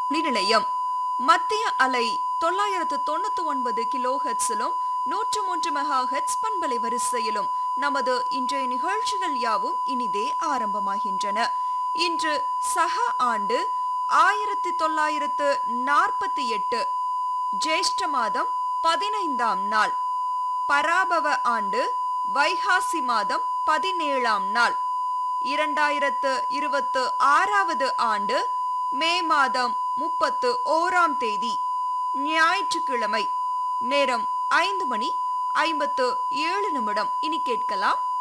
நிலையம் மத்திய அலை தொள்ளாயிரத்து தொண்ணூத்தி ஒன்பது கிலோ ஹெட்ஸிலும் நூற்று மூன்று மெகா ஹெட்ஸ் பண்பலை வரிசையிலும் நமது இன்றைய நிகழ்ச்சிகள் யாவும் இனிதே ஆரம்பமாகின்றன இன்று சக ஆண்டு ஆயிரத்தி தொள்ளாயிரத்து நாற்பத்தி எட்டு ஜேஷ்ட மாதம் பதினைந்தாம் நாள் பராபவ ஆண்டு வைகாசி மாதம் பதினேழாம் நாள் இரண்டாயிரத்து இருபத்து ஆறாவது ஆண்டு மே மாதம் முப்பத்து ஓராம் தேதி ஞாயிற்றுக்கிழமை நேரம் ஐந்து மணி ஐம்பத்து ஏழு நிமிடம் இனி கேட்கலாம்